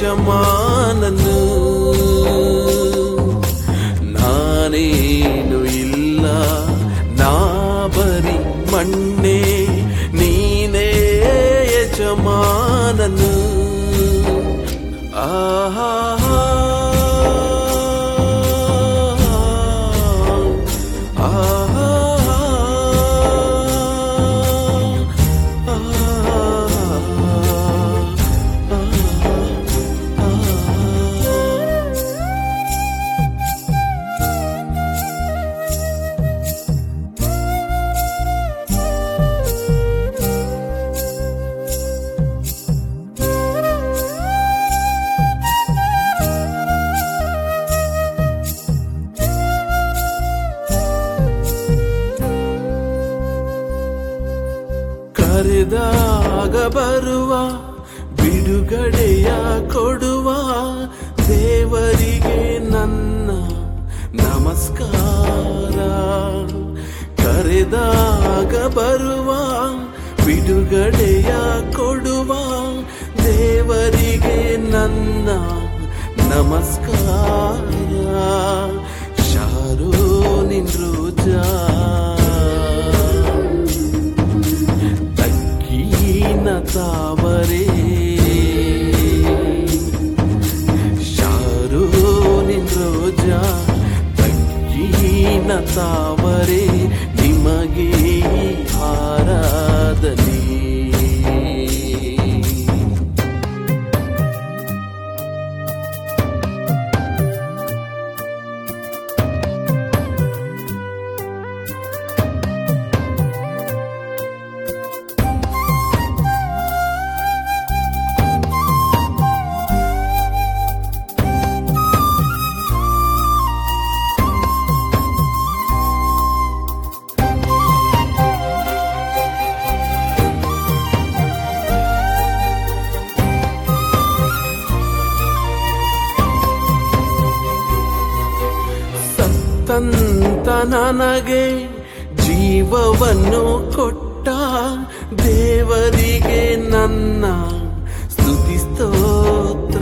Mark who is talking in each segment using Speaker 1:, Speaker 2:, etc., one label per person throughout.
Speaker 1: ಯಜಮಾನನು ನಾನೇನು ಇಲ್ಲ ನಾ ಬರಿ ಮಣ್ಣೆ ನೀನೇ ಯಜಮಾನನು ಆಹಾ ಕರೆದಾಗ ಬರುವ ಬಿಡುಗಡೆಯ ಕೊಡುವ ದೇವರಿಗೆ ನನ್ನ ನಮಸ್ಕಾರ ಕರೆದಾಗ ಬರುವ ಬಿಡುಗಡೆಯ ಕೊಡುವ ದೇವರಿಗೆ ನನ್ನ ನಮಸ್ಕಾರ ಶಾರೋ ನಿನ್ರೋಜಾ ತಗ್ಗಿನ ತಾವರೆ ಶಾರು ನಿರೋಜ ತಗ್ಗಿನ ತಾವರೆ ನಿಮಗೆ ಆರಾಧನೆ ಸತ್ತಂತ ನನಗೆ ಜೀವವನ್ನು ಕೊಟ್ಟ ದೇವರಿಗೆ ನನ್ನ ಸ್ತುತಿ ಸ್ತೋತ್ರ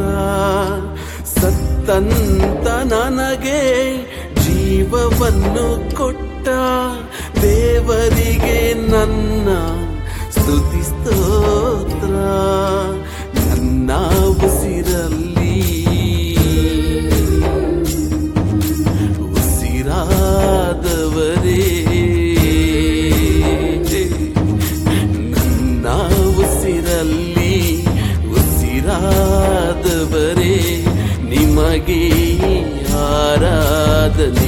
Speaker 1: ಸತ್ತಂತ ನನಗೆ ಜೀವವನ್ನು ಕೊಟ್ಟ ದೇವರಿಗೆ ನನ್ನ ಸ್ತುತಿ ಸ್ತೋತ್ರ ನನ್ನ ಉಸಿರಲ್ಲಿ ಉಸಿರಾದವರೇ ನನ್ನ ಉಸಿರಲ್ಲಿ ಉಸಿರಾದವರೇ ನಿಮಗೆ ಆರಾಧನೆ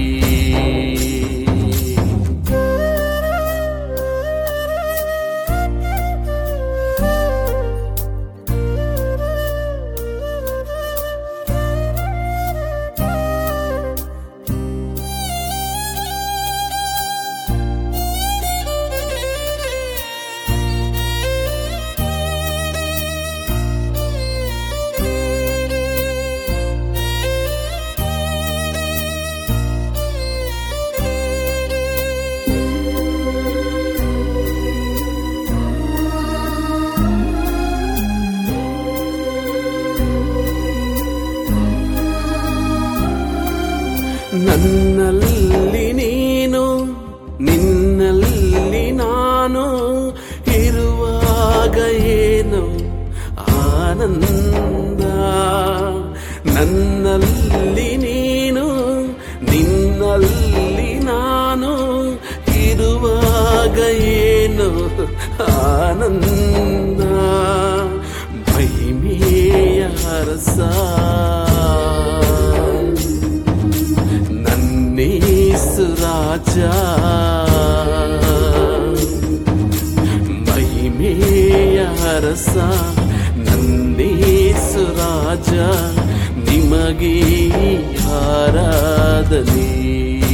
Speaker 1: ನನ್ನಲ್ಲಿ ನೀನು ನಿನ್ನಲ್ಲಿ ನಾನು ಇರುವಾಗ ಏನು ಆನಂದ ನನ್ನಲ್ಲಿ ನೀನು ನಿನ್ನಲ್ಲಿ ನಾನು ಇರುವಾಗ ಏನು ಆನಂದ ಮಹಿಮೆಯ ರಸ ನನ್ನೇಸು ರಾಜ ಮಹಿಮೆಯ ರಸ ನನ್ನೇಸು ರಾಜ ನಿಮಗೆ ಆರಾಧನೆ